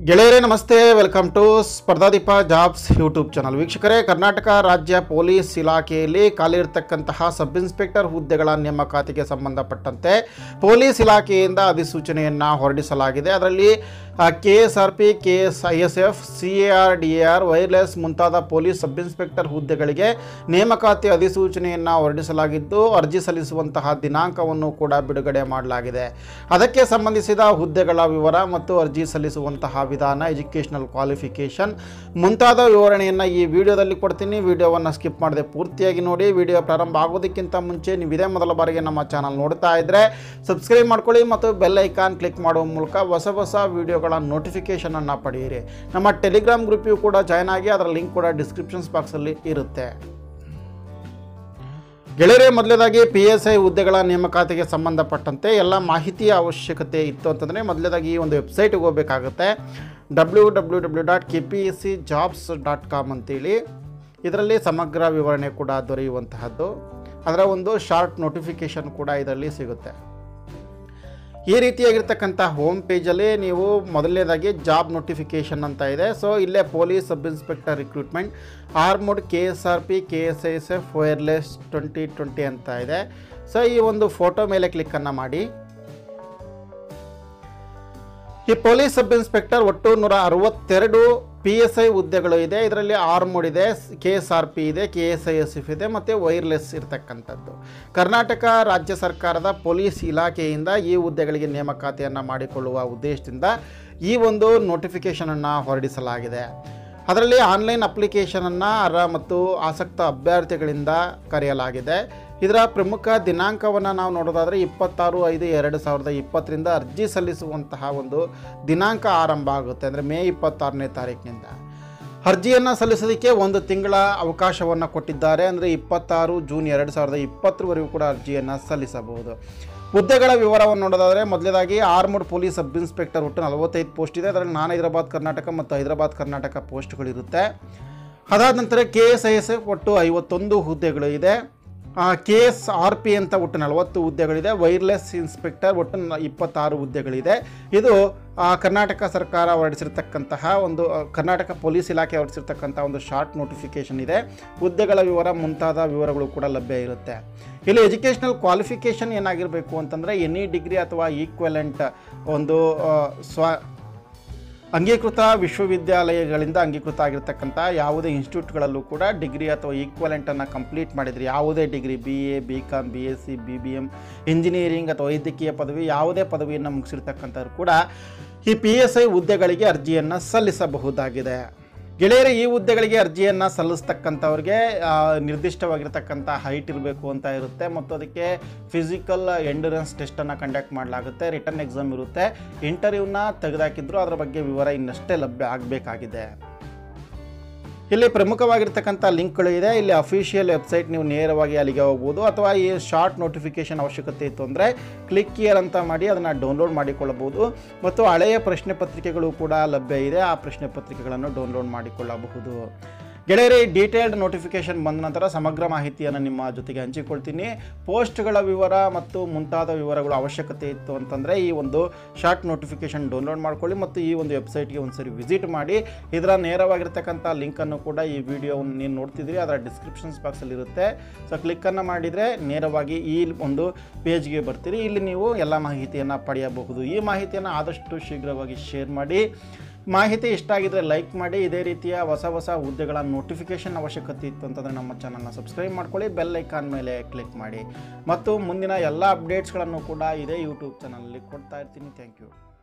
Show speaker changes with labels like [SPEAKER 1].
[SPEAKER 1] ಗೆಳೆಯರೇ ನಮಸ್ತೆ welcome to Spardhadeepa jobs YouTube channel ವೀಕ್ಷಕರೇ ಕರ್ನಾಟಕ ರಾಜ್ಯ ಪೊಲೀಸ್ ಇಲಾಖೆಯಲ್ಲಿ ಖಾಲಿ ಇರತಕ್ಕಂತಹ ಸಬ್ ಇನ್ಸ್ಪೆಕ್ಟರ್ ಹುದ್ದೆಗಳ ನೇಮಕಾತಿಗೆ ಸಂಬಂಧಪಟ್ಟಂತೆ ಪೊಲೀಸ್ ಇಲಾಖೆಯಿಂದ ಅಧಿಸೂಚನೆಯನ್ನು ಹೊರಡಿಸಲಾಗಿದೆ ಅದರಲ್ಲಿ K S R P K S I S F C A R D A R wireless ಮುಂತಾದ ಪೊಲೀಸ್ ಸಬ್ ಇನ್ಸ್ಪೆಕ್ಟರ್ ಹುದ್ದೆಗಳಿಗೆ ನೇಮಕಾತಿ ಅಧಿಸೂಚನೆಯನ್ನು ಹೊರಡಿಸಲಾಗಿದ್ದು ಅರ್ಜಿ ಸಲ್ಲಿಸುವಂತಹ ದಿನಾಂಕವನ್ನು ಕೂಡ ಬಿಡುಗಡೆ ಮಾಡಲಾಗಿದೆ ಅದಕ್ಕೆ ಸಂಬಂಧಿಸಿದ ಹುದ್ದೆಗಳ ವಿವರ ಮತ್ತು ಅರ್ಜಿ ಸಲ್ಲಿಸುವಂತಹ ವಿಧಾನ ಎಜುಕೇಷನಲ್ ಕ್ವಾಲಿಫಿಕೇಷನ್ ಮುಂತಾದ ವಿವರಣೆಯನ್ನು ಈ ವಿಡಿಯೋದಲ್ಲಿ ಕೊಡ್ತೀನಿ ವಿಡಿಯೋವನ್ನು ಸ್ಕಿಪ್ ಮಾಡದೆ ಪೂರ್ತಿಯಾಗಿ ನೋಡಿ ವಿಡಿಯೋ ಪ್ರಾರಂಭ ಆಗೋದಕ್ಕಿಂತ ಮುಂಚೆ ನೀವು ಇದೇ ಮೊದಲ ಬಾರಿಗೆ ನಮ್ಮ ಚಾನಲ್ ನೋಡ್ತಾ ಇದ್ದರೆ ಸಬ್ಸ್ಕ್ರೈಬ್ ಮಾಡ್ಕೊಳ್ಳಿ ಮತ್ತು ಬೆಲ್ ಐಕಾನ್ ಕ್ಲಿಕ್ ಮಾಡುವ ಮೂಲಕ ಹೊಸ ಹೊಸ ವಿಡಿಯೋಗಳ ನೋಟಿಫಿಕೇಷನನ್ನು ಪಡೆಯಿರಿ ನಮ್ಮ ಟೆಲಿಗ್ರಾಮ್ ಗ್ರೂಪಿಗೂ ಕೂಡ ಜಾಯ್ನ್ ಆಗಿ ಅದರ ಲಿಂಕ್ ಕೂಡ ಡಿಸ್ಕ್ರಿಪ್ಷನ್ಸ್ ಬಾಕ್ಸಲ್ಲಿ ಇರುತ್ತೆ ಗೆಳೆಯರೇ ಮೊದಲೇದಾಗಿ ಪಿ ಎಸ್ ಐ ಹುದ್ದೆಗಳ ನೇಮಕಾತಿಗೆ ಸಂಬಂಧಪಟ್ಟಂತೆ ಎಲ್ಲ ಮಾಹಿತಿಯ ಅವಶ್ಯಕತೆ ಇತ್ತು ಅಂತಂದರೆ ಮೊದಲೇದಾಗಿ ಈ ಒಂದು ವೆಬ್ಸೈಟ್ಗೆ ಹೋಗಬೇಕಾಗುತ್ತೆ W W W dot K P S C jobs dot com ಅಂತೇಳಿ ಇದರಲ್ಲಿ ಸಮಗ್ರ ವಿವರಣೆ ಕೂಡ ದೊರೆಯುವಂತಹದ್ದು ಅದರ ಒಂದು ಶಾರ್ಟ್ ನೋಟಿಫಿಕೇಷನ್ ಕೂಡ ಇದರಲ್ಲಿ ಸಿಗುತ್ತೆ ಈ ರೀತಿಯಾಗಿರ್ತಕ್ಕಂಥ ಹೋಮ್ ಪೇಜಲ್ಲಿ ನೀವು ಮೊದಲನೇದಾಗಿ ಜಾಬ್ ನೋಟಿಫಿಕೇಷನ್ ಅಂತ ಇದೆ ಸೊ ಇಲ್ಲೇ police sub inspector recruitment armed K S R P K S I S F wireless twenty twenty ಅಂತ ಇದೆ ಸೊ ಈ ಒಂದು ಫೋಟೋ ಮೇಲೆ ಕ್ಲಿಕ್ಕನ್ನು ಮಾಡಿ ಈ ಪೊಲೀಸ್ ಸಬ್ ಇನ್ಸ್ಪೆಕ್ಟರ್ ಒಟ್ಟು ನೂರ ಅರವತ್ತೆರಡು ಪಿ ಎಸ್ ಐ ಹುದ್ದೆಗಳು ಇದೆ ಇದರಲ್ಲಿ ಆರ್ಮೋಡ್ ಇದೆ ಕೆ ಎಸ್ ಆರ್ ಪಿ ಇದೆ K S I S F ಇದೆ ಮತ್ತು ವೈರ್ಲೆಸ್ ಇರತಕ್ಕಂಥದ್ದು ಕರ್ನಾಟಕ ರಾಜ್ಯ ಸರ್ಕಾರದ ಪೊಲೀಸ್ ಇಲಾಖೆಯಿಂದ ಈ ಹುದ್ದೆಗಳಿಗೆ ನೇಮಕಾತಿಯನ್ನು ಮಾಡಿಕೊಳ್ಳುವ ಉದ್ದೇಶದಿಂದ ಈ ಒಂದು ನೋಟಿಫಿಕೇಷನನ್ನು ಹೊರಡಿಸಲಾಗಿದೆ ಅದರಲ್ಲಿ ಆನ್ಲೈನ್ ಅಪ್ಲಿಕೇಶನನ್ನು ಅರ್ಹ ಮತ್ತು ಆಸಕ್ತ ಅಭ್ಯರ್ಥಿಗಳಿಂದ ಕರೆಯಲಾಗಿದೆ ಇದರ ಪ್ರಮುಖ ದಿನಾಂಕವನ್ನು ನಾವು ನೋಡೋದಾದರೆ ಇಪ್ಪತ್ತಾರು ಐದು ಎರಡು ಸಾವಿರದ ಇಪ್ಪತ್ತರಿಂದ ಅರ್ಜಿ ಸಲ್ಲಿಸುವಂತಹ ಒಂದು ದಿನಾಂಕ ಆರಂಭ ಆಗುತ್ತೆ ಅಂದರೆ ಮೇ ಇಪ್ಪತ್ತಾರನೇ ತಾರೀಕಿನಿಂದ ಅರ್ಜಿಯನ್ನು ಸಲ್ಲಿಸೋದಕ್ಕೆ ಒಂದು ತಿಂಗಳ ಅವಕಾಶವನ್ನು ಕೊಟ್ಟಿದ್ದಾರೆ ಅಂದರೆ ಇಪ್ಪತ್ತಾರು ಜೂನ್ ಎರಡು ಸಾವಿರದ ಇಪ್ಪತ್ತರವರೆಗೂ ಕೂಡ ಅರ್ಜಿಯನ್ನು ಸಲ್ಲಿಸಬಹುದು ಹುದ್ದೆಗಳ ವಿವರವನ್ನು ನೋಡೋದಾದರೆ ಮೊದಲೇದಾಗಿ ಆರ್ಮಡ್ ಪೊಲೀಸ್ ಸಬ್ ಇನ್ಸ್ಪೆಕ್ಟರ್ ಒಟ್ಟು ನಲವತ್ತೈದು ಪೋಸ್ಟ್ ಇದೆ ಅದರಲ್ಲಿ ನಾನ್ ಹೈದರಾಬಾದ್ ಕರ್ನಾಟಕ ಮತ್ತು ಹೈದರಾಬಾದ್ ಕರ್ನಾಟಕ ಪೋಸ್ಟ್ಗಳಿರುತ್ತೆ ಅದಾದ ನಂತರ K S I S F ಒಟ್ಟು ಐವತ್ತೊಂದು ಹುದ್ದೆಗಳು ಇದೆ ಕೆ ಎಸ್ ಆರ್ ಪಿ ಅಂತ ಒಟ್ಟು ನಲವತ್ತು ಹುದ್ದೆಗಳಿದೆ ವೈರ್ಲೆಸ್ ಇನ್ಸ್ಪೆಕ್ಟರ್ ಒಟ್ಟು ನ- ಇಪ್ಪತ್ತಾರು ಹುದ್ದೆಗಳಿದೆ ಇದು ಆ, ಕರ್ನಾಟಕ ಸರ್ಕಾರ ಹೊರಡಿಸಿರ್ತಕ್ಕಂತಹ ಒಂದು ಆ, ಕರ್ನಾಟಕ ಪೊಲೀಸ್ ಇಲಾಖೆ ಹೊರಡಿಸಿರ್ತಕ್ಕಂಥ ಒಂದು ಶಾರ್ಟ್ ನೋಟಿಫಿಕೇಷನ್ ಇದೆ ಹುದ್ದೆಗಳ ವಿವರ ಮುಂತಾದ ವಿವರಗಳು ಕೂಡ ಲಭ್ಯ ಇರುತ್ತೆ ಇಲ್ಲಿ ಎಜುಕೇಷನಲ್ ಕ್ವಾಲಿಫಿಕೇಷನ್ ಏನಾಗಿರಬೇಕು ಅಂತಂದರೆ ಎನಿ ಡಿಗ್ರಿ ಅಥವಾ ಈಕ್ವಲೆಂಟ್ ಒಂದು ಆ, ಸ್ವ ಅಂಗೀಕೃತ ವಿಶ್ವವಿದ್ಯಾಲಯಗಳಿಂದ ಅಂಗೀಕೃತ ಆಗಿರ್ತಕ್ಕಂಥ ಯಾವುದೇ ಇನ್ಸ್ಟಿಟ್ಯೂಟ್ಗಳಲ್ಲೂ ಕೂಡ ಡಿಗ್ರಿ ಅಥವಾ ಈಕ್ವಲೆಂಟನ್ನು ಕಂಪ್ಲೀಟ್ ಮಾಡಿದರೆ ಯಾವುದೇ degree B A B Com B S C B B M engineering ಅಥವಾ ವೈದ್ಯಕೀಯ ಪದವಿ ಯಾವುದೇ ಪದವಿಯನ್ನು ಮುಗಿಸಿರ್ತಕ್ಕಂಥವ್ರು ಕೂಡ ಈ ಪಿ ಎಸ್ ಐ ಹುದ್ದೆಗಳಿಗೆ ಅರ್ಜಿಯನ್ನು ಸಲ್ಲಿಸಬಹುದಾಗಿದೆ ಗೆಳೆಯರು ಈ ಹುದ್ದೆಗಳಿಗೆ ಅರ್ಜಿಯನ್ನು ಸಲ್ಲಿಸ್ತಕ್ಕಂಥವ್ರಿಗೆ ಆ, ನಿರ್ದಿಷ್ಟವಾಗಿರ್ತಕ್ಕಂಥ ಹೈಟ್ ಇರಬೇಕು ಅಂತ ಇರುತ್ತೆ ಮತ್ತು ಅದಕ್ಕೆ ಫಿಸಿಕಲ್ ಎಂಡುರೆನ್ಸ್ ಟೆಸ್ಟನ್ನು ಕಂಡಕ್ಟ್ ಮಾಡಲಾಗುತ್ತೆ ರಿಟರ್ನ್ ಎಕ್ಸಾಮ್ ಇರುತ್ತೆ ಇಂಟರ್ವ್ಯೂನ ತೆಗೆದಾಕಿದ್ರು ಅದರ ಬಗ್ಗೆ ವಿವರ ಇನ್ನಷ್ಟೇ ಲಭ್ಯ ಆಗಬೇಕಾಗಿದೆ ಇಲ್ಲಿ ಪ್ರಮುಖವಾಗಿರ್ತಕ್ಕಂಥ ಲಿಂಕ್ಗಳು ಇದೆ ಇಲ್ಲಿ ಅಫಿಷಿಯಲ್ ವೆಬ್ಸೈಟ್ ನೀವು ನೇರವಾಗಿ ಅಲ್ಲಿಗೆ ಹೋಗ್ಬೋದು ಅಥವಾ ಈ ಶಾರ್ಟ್ ನೋಟಿಫಿಕೇಷನ್ ಅವಶ್ಯಕತೆ ಇತ್ತು ಅಂದರೆ ಕ್ಲಿಕ್ ಇಯರ್ ಅಂತ ಮಾಡಿ ಅದನ್ನು ಡೌನ್ಲೋಡ್ ಮಾಡಿಕೊಳ್ಳಬಹುದು ಮತ್ತು ಹಳೆಯ ಪ್ರಶ್ನೆ ಪತ್ರಿಕೆಗಳು ಕೂಡ ಲಭ್ಯ ಇದೆ ಆ ಪ್ರಶ್ನೆ ಪತ್ರಿಕೆಗಳನ್ನು ಡೌನ್ಲೋಡ್ ಮಾಡಿಕೊಳ್ಳಬಹುದು ಗೆಳೆಯರೇ ಡೀಟೇಲ್ಡ್ ನೋಟಿಫಿಕೇಷನ್ ಬಂದ ನಂತರ ಸಮಗ್ರ ಮಾಹಿತಿಯನ್ನು ನಿಮ್ಮ ಜೊತೆಗೆ ಹಂಚಿಕೊಳ್ತೀನಿ ಪೋಸ್ಟ್ಗಳ ವಿವರ ಮತ್ತು ಮುಂತಾದ ವಿವರಗಳು ಅವಶ್ಯಕತೆ ಇತ್ತು ಅಂತಂದರೆ ಈ ಒಂದು ಶಾರ್ಟ್ ನೋಟಿಫಿಕೇಷನ್ ಡೌನ್ಲೋಡ್ ಮಾಡ್ಕೊಳ್ಳಿ ಮತ್ತು ಈ ಒಂದು ವೆಬ್ಸೈಟ್ಗೆ ಒಂದ್ಸರಿ ವಿಸಿಟ್ ಮಾಡಿ ಇದರ ನೇರವಾಗಿರ್ತಕ್ಕಂಥ ಲಿಂಕನ್ನು ಕೂಡ ಈ ವಿಡಿಯೋ ನೀವು ನೋಡ್ತಿದ್ರಿ ಅದರ ಡಿಸ್ಕ್ರಿಪ್ಷನ್ಸ್ ಬಾಕ್ಸಲ್ಲಿ ಇರುತ್ತೆ ಸೊ ಕ್ಲಿಕ್ಕನ್ನು ಮಾಡಿದರೆ ನೇರವಾಗಿ ಈ ಒಂದು ಪೇಜ್ಗೆ ಬರ್ತೀರಿ ಇಲ್ಲಿ ನೀವು ಎಲ್ಲ ಮಾಹಿತಿಯನ್ನು ಪಡೆಯಬಹುದು ಈ ಮಾಹಿತಿಯನ್ನು ಆದಷ್ಟು ಶೀಘ್ರವಾಗಿ ಶೇರ್ ಮಾಡಿ ಮಾಹಿತಿ ಇಷ್ಟ ಆಗಿದ್ರೆ ಲೈಕ್ ಮಾಡಿ ಇದೇ ರೀತಿಯ ಹೊಸ ಹೊಸ ಹುದ್ದೆಗಳ ನೋಟಿಫಿಕೇಷನ್ ಅವಶ್ಯಕತೆ ಇತ್ತು ಅಂತಂದರೆ ನಮ್ಮ ಚಾನಲ್ನ ಸಬ್ಸ್ಕ್ರೈಬ್ ಮಾಡ್ಕೊಳ್ಳಿ ಬೆಲ್ ಐಕಾನ್ ಮೇಲೆ ಕ್ಲಿಕ್ ಮಾಡಿ ಮತ್ತು ಮುಂದಿನ ಎಲ್ಲ ಅಪ್ಡೇಟ್ಸ್ಗಳನ್ನು ಕೂಡ ಇದೇ ಯೂಟ್ಯೂಬ್ ಚಾನಲಲ್ಲಿ ಕೊಡ್ತಾ ಇರ್ತೀನಿ ಥ್ಯಾಂಕ್ ಯು